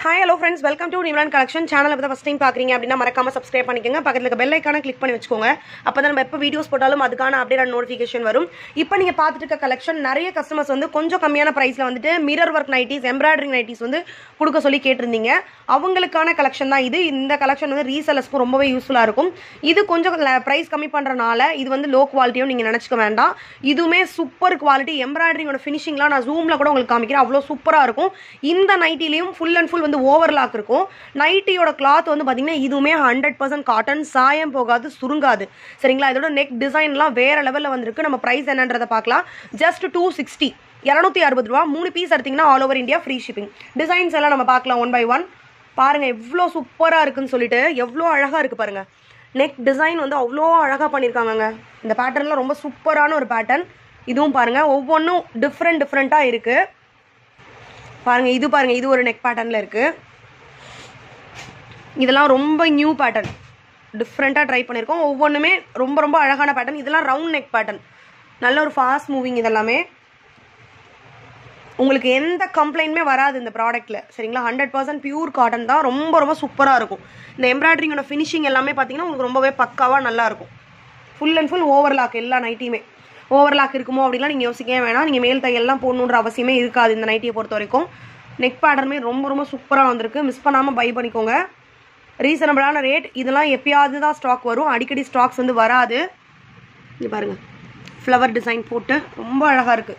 hi hello friends welcome to Nimran collection channel இப்போ first time பார்க்குறீங்க அப்படின்னா மறக்காம சப்ஸ்கிரைப் பண்ணிக்கோங்க பக்கத்தில் இருக்க பெல் ஐக்கான கிளிக் பண்ணி வச்சுக்கோங்க அப்போ தான் நம்ம எப்போ வீடியோஸ் போட்டாலும் அதுக்கான அப்டேட் நோட்டிஃபிகேஷன் வரும் இப்போ நீங்கள் பார்த்துட்டு இருக்க கலெக்ஷன் நிறைய கஸ்டமர்ஸ் வந்து கொஞ்சம் கம்மியான ப்ரைஸில் வந்துட்டு mirror work nighties embroidering nighties வந்து கொடுக்க சொல்லி கேட்டிருந்தீங்க அவங்களுக்கான கலெக்ஷன் தான் இது இந்த கலெக்ஷன் வந்து ரீசெலர்ஸ்க்கும் ரொம்பவே யூஸ்ஃபுல்லாக இருக்கும் இது கொஞ்சம் ப்ரைஸ் கம்மி பண்ணுறனால இது வந்து லோ குவாலிட்டியும் நீங்கள் நினச்சிக்க வேண்டாம் இதுவுமே சூப்பர் குவாலிட்டி எம்ப்ராய்டரிங்கோட ஃபினிஷிங்லாம் நான் ஜூமில் கூட உங்களுக்கு காமிக்கிறேன் அவ்வளோ சூப்பராக இருக்கும் இந்த நைட்டிலையும் ஃபுல் அண்ட் ஃபுல் வந்து ஓவர்லாக் இருக்கும் நைட்டியோட கிளாத் வந்து பார்த்தீங்கன்னா இதுவுமே ஹண்ட்ரட் பர்சன்ட் காட்டன் சாயம் போகாது சுருங்காது சரிங்களா இதோட நெக் டிசைன்லாம் வேற லெவலில் வந்திருக்கு நம்ம ப்ரைஸ் என்னன்றதை பார்க்கலாம் ஜஸ்ட் டூ சிக்ஸ்டி இரநூத்தி அறுபது ரூபா மூணு பீஸ் எடுத்தீங்கன்னா all over India free shipping designs எல்லாம் நம்ம பார்க்கலாம் ஒன் பை ஒன் பாருங்க எவ்வளோ சூப்பராக இருக்குன்னு சொல்லிட்டு எவ்வளோ அழகாக இருக்கு பாருங்க நெக் டிசைன் வந்து அவ்வளோ அழகாக பண்ணியிருக்காங்கங்க இந்த பேட்டர்ன்லாம் ரொம்ப சூப்பரான ஒரு பேட்டர்ன் இதுவும் பாருங்க ஒவ்வொன்றும் டிஃப்ரெண்ட் டிஃப்ரெண்ட்டாக இருக்கு பாருங்க இது பாருங்க இது ஒரு நெக் பேட்டர்னில் இருக்கு இதெல்லாம் ரொம்ப நியூ பேட்டர்ன் டிஃப்ரெண்ட்டாக ட்ரை பண்ணியிருக்கோம் ஒவ்வொன்றுமே ரொம்ப ரொம்ப அழகான பேட்டர்ன் இதெல்லாம் ரவுண்ட் நெக் பேட்டர்ன் நல்ல ஒரு ஃபாஸ்ட் மூவிங் இதெல்லாமே உங்களுக்கு எந்த கம்ப்ளைண்ட்டுமே வராது இந்த ப்ராடக்ட்டில் சரிங்களா ஹண்ட்ரட் பர்சன்ட் பியூர் காட்டன் தான் ரொம்ப ரொம்ப சூப்பராக இருக்கும் இந்த எம்ப்ராய்டரிங்கோட ஃபினிஷிங் எல்லாமே பார்த்தீங்கன்னா உங்களுக்கு ரொம்பவே பக்காவாக நல்லா இருக்கும் ஃபுல் அண்ட் ஃபுல் ஓவர்லாக் எல்லா நைட்டியுமே ஓவர்லாக் இருக்குமோ அப்படிலாம் நீங்கள் யோசிக்கவே வேணாம் நீங்கள் மேல் தையெல்லாம் போடணுன்ற அவசியமே இருக்காது இந்த நைட்டியை பொறுத்த வரைக்கும் நெக் பேட்டர்மே ரொம்ப ரொம்ப சூப்பராக வந்திருக்கு மிஸ் பண்ணாமல் பை பண்ணிக்கோங்க ரீசனபிளான ரேட் இதெல்லாம் எப்பயாவது தான் ஸ்டாக் வரும் அடிக்கடி ஸ்டாக்ஸ் வந்து வராது இங்கே பாருங்கள் ஃப்ளவர் டிசைன் போட்டு ரொம்ப அழகாக இருக்குது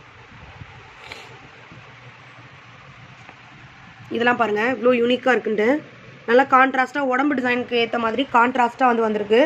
இதெல்லாம் பாருங்கள் இவ்வளோ யூனிக்காக இருக்குன்ட்டு நல்லா கான்ட்ராஸ்ட்டாக உடம்பு டிசைனுக்கு ஏற்ற மாதிரி கான்ட்ராஸ்ட்டாக வந்து வந்திருக்கு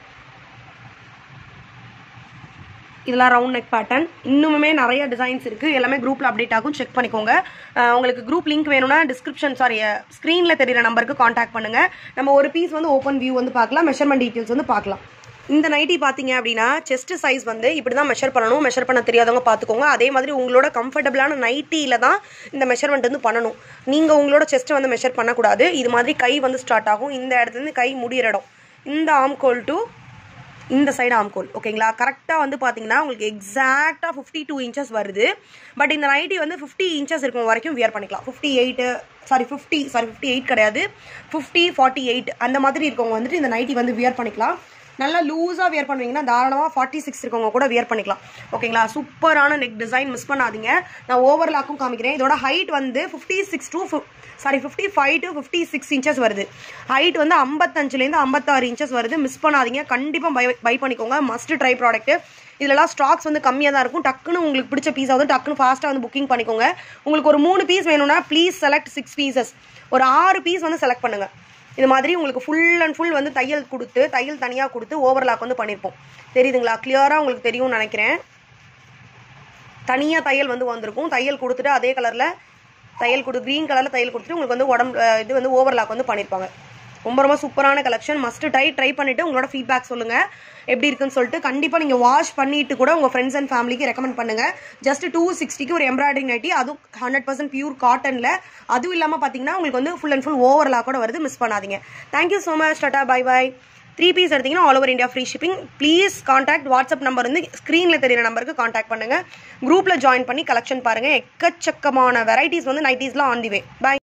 இதெல்லாம் ரவுண்ட் நெக் பேட்டர்ன் இன்னுமே நிறைய டிசைன்ஸ் இருக்குது எல்லாமே குரூப்பில் அப்டேட் ஆகும் செக் பண்ணிக்கோங்க அஹ் உங்களுக்கு குரூப் லிங்க் வேணும்னா டிஸ்கிரிப்ஷன் சாரி ஸ்க்ரீனில் தெரியிற நம்பருக்கு காண்டாக்ட் பண்ணுங்கள் நம்ம ஒரு பீஸ் வந்து ஓப்பன் வியூ வந்து பார்க்கலாம் மெஷர்மெண்ட் டீட்டெயில்ஸ் வந்து பார்க்கலாம் இந்த நைட்டி பார்த்தீங்க அப்படின்னா செஸ்ட் சைஸ் வந்து இப்படி தான் மெஷர் பண்ணணும் மெஷர் பண்ண தெரியாதவங்க பார்த்துக்கோங்க அதே மாதிரி உங்களோட கம்ஃபர்டபுளான நைட்டியில் தான் இந்த மெஷர்மெண்ட் வந்து பண்ணணும் நீங்கள் உங்களோட செஸ்ட்டை வந்து மெஷர் பண்ணக்கூடாது இது மாதிரி கை வந்து ஸ்டார்ட் ஆகும் இந்த இடத்துலேருந்து கை முடியிற இடம் இந்த ஆம்கோல் டு இந்த சைடு ஆம்கோல் ஓகேங்களா கரெக்டாக வந்து பார்த்தீங்கன்னா உங்களுக்கு எக்ஸாக்டாக ஃபிஃப்டி டூ இன்ச்சஸ் வருது பட் இந்த நைட்டி வந்து ஃபிஃப்டி இன்ச்சஸ் இருக்கும் வரைக்கும் வியர் பண்ணிக்கலாம் fifty eight sorry fifty sorry fifty eight கிடையாது ஃபிஃப்டி ஃபார்ட்டி எயிட் அந்த மாதிரி இருக்கவங்க வந்துட்டு இந்த நைட்டி வந்து வியர் பண்ணிக்கலாம் நல்லா லூஸாக வியர் பண்ணுவீங்கன்னா தாராளமாக ஃபார்ட்டி சிக்ஸ் இருக்கவங்க கூட வியர் பண்ணிக்கலாம் ஓகேங்களா சூப்பரான நெக் டிசைன் மிஸ் பண்ணாதீங்க நான் ஓவர்லாக்கும் காமிக்கிறேன் இதோட ஹைட் வந்து fifty six two sorry fifty five to fifty six inches வருது ஹைட் வந்து ஐம்பத்தஞ்சுலேருந்து ஐம்பத்தாறு இன்ச்சஸ் வருது மிஸ் பண்ணாதீங்க கண்டிப்பாக பை பை பண்ணிக்கோங்க மஸ்ட் ட்ரை ப்ராடக்ட் இதெல்லாம் ஸ்டாக்ஸ் வந்து கம்மியாக தான் இருக்கும் டக்குன்னு உங்களுக்கு பிடிச்ச பீஸை வந்து டக்குன்னு ஃபாஸ்ட்டாக வந்து புக்கிங் பண்ணிக்கோங்க உங்களுக்கு ஒரு மூணு பீஸ் வேணும்னா ப்ளீஸ் செலக்ட் சிக்ஸ் பீசஸ் ஒரு ஆறு பீஸ் வந்து செலக்ட் பண்ணுங்கள் இது மாதிரி உங்களுக்கு ஃபுல் அண்ட் ஃபுல் வந்து தையல் கொடுத்து தையல் தனியாக கொடுத்து ஓவர்லாக் வந்து பண்ணியிருப்போம் தெரியுதுங்களா கிளியராக உங்களுக்கு தெரியும்னு நினைக்கிறேன் தனியாக தையல் வந்து வந்திருக்கும் தையல் கொடுத்துட்டு அதே கலரில் தையல் கொடு க்ரீன் கலரில் தையல் கொடுத்துட்டு உங்களுக்கு வந்து உடம்பு அஹ் இது வந்து ஓவர்லாக் வந்து பண்ணியிருப்பாங்க ரொம்ப ரொம்ப சூப்பரான கலெக்ஷன் மஸ்ட் ட்ரை ட்ரை பண்ணிவிட்டு உங்களோட ஃபீட்பேக் சொல்லுங்கள் எப்படி இருக்குன்னு சொல்லிட்டு கண்டிப்பாக நீங்கள் வாஷ் பண்ணிட்டு கூட உங்கள் ஃப்ரெண்ட்ஸ் அண்ட் ஃபேமிலிக்கு ரெக்கமெண்ட் பண்ணுங்கள் ஜஸ்ட் டூ சிக்ஸ்டிக்கு ஒரு எம்ப்ராய்டரிங் நைட்டி அதுவும் ஹண்ட்ரட் பர்சன்ட் பியூர் காட்டனில் அதுவும் இல்லாமல் பார்த்தீங்கன்னா உங்களுக்கு வந்து ஃபுல் அண்ட் ஃபுல் ஓவர்லாக் கூட வருது மிஸ் பண்ணாதீங்க thank you so much tata bye bye three piece எடுத்தீங்கன்னா all over India free shipping please contact WhatsApp number வந்து ஸ்க்ரீனில் தெரியிற நம்பருக்கு காண்டாக்ட் பண்ணுங்கள் குரூப்பில் ஜாயின் பண்ணி கலெக்ஷன் பாருங்கள் எக்கச்சக்கமான வெரைட்டிஸ் வந்து நைட்டிஸ்லாம் ஆன் தி வே பை